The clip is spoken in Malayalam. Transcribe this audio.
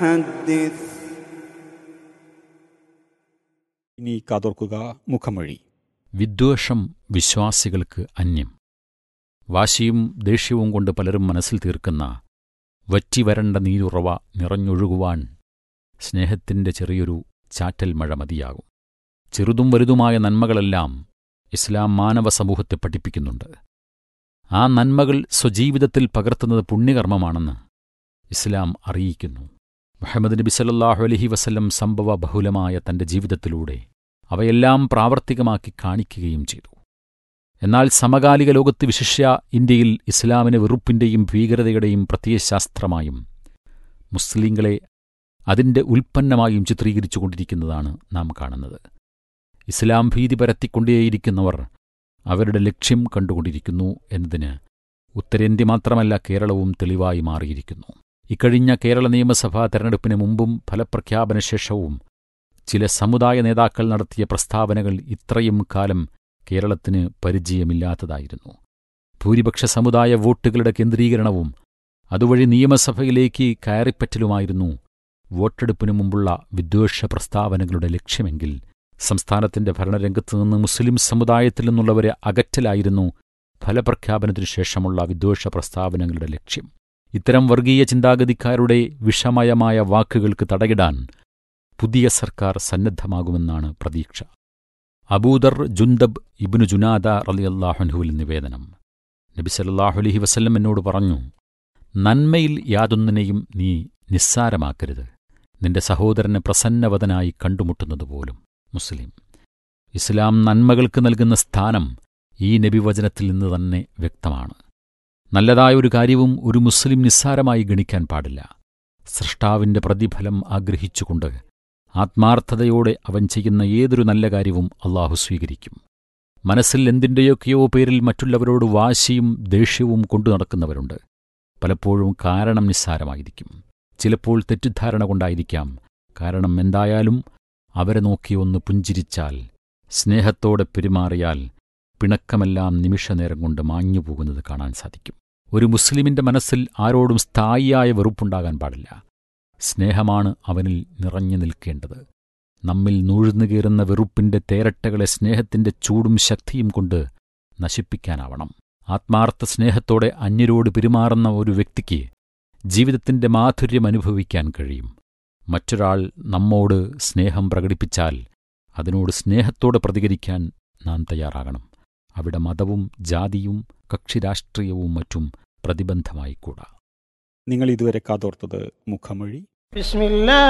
حدث ഇനി കാതോർക്കുക മുഖമൊഴി വിദ്വേഷം വിശ്വാസികൾക്ക് അന്യം വാശിയും ദേഷ്യവും കൊണ്ട് പലരും മനസ്സിൽ തീർക്കുന്ന വറ്റിവരണ്ട നീരുറവ നിറഞ്ഞൊഴുകുവാൻ സ്നേഹത്തിന്റെ ചെറിയൊരു ചാറ്റൽ മഴ മതിയാകും ചെറുതും വലുതുമായ നന്മകളെല്ലാം ഇസ്ലാം മാനവ സമൂഹത്തെ പഠിപ്പിക്കുന്നുണ്ട് ആ നന്മകൾ സ്വജീവിതത്തിൽ പകർത്തുന്നത് പുണ്യകർമ്മമാണെന്ന് ഇസ്ലാം അറിയിക്കുന്നു മുഹമ്മദ് നബി സല്ലല്ലാഹു അലൈഹി വസല്ലം സംഭവ ബഹുലമായ തന്റെ ജീവിതത്തിലൂടെ അവയെല്ലാം പ്രാവർത്തികമാക്കി കാണിക്കുകയും ചെയ്തു എന്നാൽ സമകാലിക ലോകത്ത് വിശിഷ്യ ഇന്ത്യയിൽ ഇസ്ലാമിനെ വെറുപ്പിന്റെയും ഭീകരതയുടെയും പ്രത്യയശാസ്ത്രമായും മുസ്ലിങ്ങളെ അതിന്റെ ഉൽപ്പന്നമായും ചിത്രീകരിച്ചുകൊണ്ടിരിക്കുന്നതാണ് നാം കാണുന്നത് ഇസ്ലാം ഭീതി പരത്തിക്കൊണ്ടേയിരിക്കുന്നവർ അവരുടെ ലക്ഷ്യം കണ്ടുകൊണ്ടിരിക്കുന്നു എന്നതിന് ഉത്തരേന്ത്യ മാത്രമല്ല കേരളവും തെളിവായി മാറിയിരിക്കുന്നു ഇക്കഴിഞ്ഞ കേരള നിയമസഭാ തെരഞ്ഞെടുപ്പിന് മുമ്പും ഫലപ്രഖ്യാപന ശേഷവും ചില സമുദായ നേതാക്കൾ നടത്തിയ പ്രസ്താവനകൾ ഇത്രയും കാലം കേരളത്തിന് പരിചയമില്ലാത്തതായിരുന്നു ഭൂരിപക്ഷ സമുദായ വോട്ടുകളുടെ കേന്ദ്രീകരണവും അതുവഴി നിയമസഭയിലേക്ക് കയറിപ്പറ്റലുമായിരുന്നു വോട്ടെടുപ്പിനു മുമ്പുള്ള വിദ്വേഷ പ്രസ്താവനകളുടെ ലക്ഷ്യമെങ്കിൽ സംസ്ഥാനത്തിന്റെ ഭരണരംഗത്തു നിന്ന് മുസ്ലിം സമുദായത്തിൽ നിന്നുള്ളവരെ അകറ്റലായിരുന്നു ഫലപ്രഖ്യാപനത്തിനു ശേഷമുള്ള വിദ്വേഷ പ്രസ്താവനകളുടെ ലക്ഷ്യം ഇത്തരം വർഗീയ ചിന്താഗതിക്കാരുടെ വിഷമയമായ വാക്കുകൾക്ക് തടയിടാൻ പുതിയ സർക്കാർ സന്നദ്ധമാകുമെന്നാണ് പ്രതീക്ഷ അബൂദർ ജുന്ദബ് ഇബ്നു ജുനാദ റലിയല്ലാഹുൻഹുവിൽ നിവേദനം നബി സല്ലല്ലാഹു അലൈഹി വസല്ലം എന്നോട് പറഞ്ഞു നന്മയിൽ യാതൊന്നിനെയും നീ നിസ്സാരമാക്കരുത് നിന്റെ സഹോദരനെ പ്രസന്നവതനായി കണ്ടുമുട്ടുന്നതുപോലും മുസ്ലിം ഇസ്ലാം നന്മകൾക്ക് നൽകുന്ന സ്ഥാനം ഈ നബിവചനത്തിൽ നിന്ന് തന്നെ വ്യക്തമാണ് നല്ലതായ ഒരു കാര്യവും ഒരു മുസ്ലിം നിസ്സാരമായി ഗണിക്കാൻ പാടില്ല സൃഷ്ടാവിന്റെ പ്രതിഫലം ആഗ്രഹിച്ചുകൊണ്ട് ആത്മാർത്ഥതയോടെ അവൻ ചെയ്യുന്ന ഏതൊരു നല്ല കാര്യവും അള്ളാഹു സ്വീകരിക്കും മനസ്സിൽ എന്തിൻ്റെയൊക്കെയോ പേരിൽ മറ്റുള്ളവരോട് വാശിയും ദേഷ്യവും കൊണ്ടു നടക്കുന്നവരുണ്ട് പലപ്പോഴും കാരണം നിസ്സാരമായിരിക്കും ചിലപ്പോൾ തെറ്റിദ്ധാരണ കൊണ്ടായിരിക്കാം കാരണം എന്തായാലും അവരെ നോക്കി ഒന്ന് പുഞ്ചിരിച്ചാൽ സ്നേഹത്തോടെ പെരുമാറിയാൽ പിണക്കമെല്ലാം നിമിഷനേരം കൊണ്ട് മാഞ്ഞുപോകുന്നത് കാണാൻ സാധിക്കും ഒരു മുസ്ലിമിന്റെ മനസ്സിൽ ആരോടും സ്ഥായിയായ വെറുപ്പുണ്ടാകാൻ പാടില്ല സ്നേഹമാണ് അവനിൽ നിറഞ്ഞു നിൽക്കേണ്ടത് നമ്മിൽ നൂഴ്ന്നുകയറുന്ന വെറുപ്പിന്റെ തേരട്ടകളെ സ്നേഹത്തിന്റെ ചൂടും ശക്തിയും കൊണ്ട് നശിപ്പിക്കാനാവണം ആത്മാർത്ഥ സ്നേഹത്തോടെ അന്യരോട് പെരുമാറുന്ന ഒരു വ്യക്തിക്ക് ജീവിതത്തിന്റെ മാധുര്യം അനുഭവിക്കാൻ കഴിയും മറ്റൊരാൾ നമ്മോട് സ്നേഹം പ്രകടിപ്പിച്ചാൽ അതിനോട് സ്നേഹത്തോടെ പ്രതികരിക്കാൻ നാം തയ്യാറാകണം അവിടെ മതവും ജാതിയും കക്ഷിരാഷ്ട്രീയവും മറ്റും പ്രതിബന്ധമായിക്കൂടാ നിങ്ങൾ ഇതുവരെ കാതോർത്തത് മുഖമൊഴി بسم الله